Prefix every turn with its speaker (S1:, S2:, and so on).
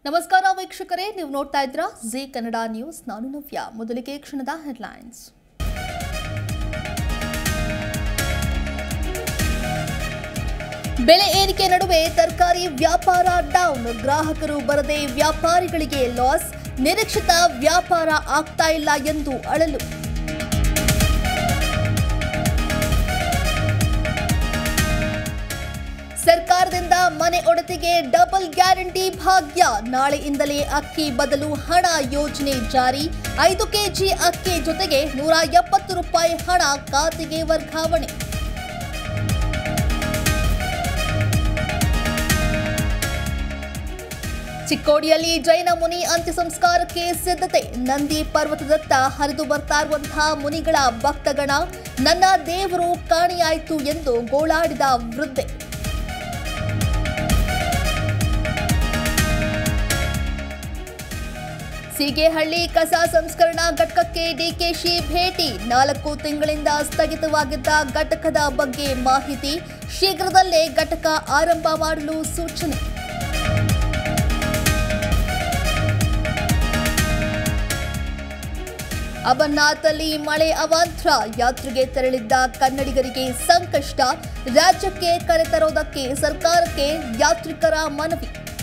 S1: ನಮಸ್ಕಾರ ವೀಕ್ಷಕರೇ ನೀವು ನೋಡ್ತಾ ಇದ್ರ ಜಿ ಕನ್ನಡ ನ್ಯೂಸ್ ನಾನು ನವ್ಯ ಮೊದಲಿಗೆ ಕ್ಷಣದ ಹೆಡ್ಲೈನ್ಸ್ ಬೆಲೆ ಏರಿಕೆ ನಡುವೆ ತರಕಾರಿ ವ್ಯಾಪಾರ ಡೌನ್ ಗ್ರಾಹಕರು ಬರದೆ ವ್ಯಾಪಾರಿಗಳಿಗೆ ಲಾಸ್ ನಿರೀಕ್ಷಿತ ವ್ಯಾಪಾರ ಆಗ್ತಾ ಇಲ್ಲ ಎಂದು ಅಳಲು ಸರ್ಕಾರದಿಂದ ಮನೆ ಒಡತಿಗೆ ಡಬಲ್ ಗ್ಯಾರಂಟಿ ಭಾಗ್ಯ ನಾಳೆಯಿಂದಲೇ ಅಕ್ಕಿ ಬದಲು ಹಣ ಯೋಜನೆ ಜಾರಿ ಐದು ಕೆಜಿ ಅಕ್ಕಿ ಜೊತೆಗೆ ನೂರ ಎಪ್ಪತ್ತು ರೂಪಾಯಿ ಹಣ ಖಾತೆಗೆ ವರ್ಗಾವಣೆ ಚಿಕ್ಕೋಡಿಯಲ್ಲಿ ಜೈನ ಮುನಿ ಅಂತ್ಯ ಸಂಸ್ಕಾರಕ್ಕೆ ಸಿದ್ಧತೆ ನಂದಿ ಪರ್ವತದತ್ತ ಹರಿದು ಬರ್ತಾ ಇರುವಂತಹ ಮುನಿಗಳ ಭಕ್ತಗಣ ನನ್ನ ದೇವರು ಕಾಣಿಯಾಯಿತು ಎಂದು ಗೋಳಾಡಿದ ವೃದ್ಧೆ ಸೀಗೆಹಳ್ಳಿ ಕಸ ಸಂಸ್ಕರಣಾ ಘಟಕಕ್ಕೆ ಡಿಕೆಶಿ ಭೇಟಿ ನಾಲ್ಕು ತಿಂಗಳಿಂದ ಸ್ಥಗಿತವಾಗಿದ್ದ ಘಟಕದ ಬಗ್ಗೆ ಮಾಹಿತಿ ಶೀಘ್ರದಲ್ಲೇ ಘಟಕ ಆರಂಭ ಮಾಡಲು ಸೂಚನೆ ಅಮರ್ನಾಥಲ್ಲಿ ಮಳೆ ಅವಾಂತರ ಯಾತ್ರೆಗೆ ತೆರಳಿದ್ದ ಕನ್ನಡಿಗರಿಗೆ ಸಂಕಷ್ಟ ರಾಜ್ಯಕ್ಕೆ ಕರೆತರೋದಕ್ಕೆ ಸರ್ಕಾರಕ್ಕೆ ಯಾತ್ರಿಕರ ಮನವಿ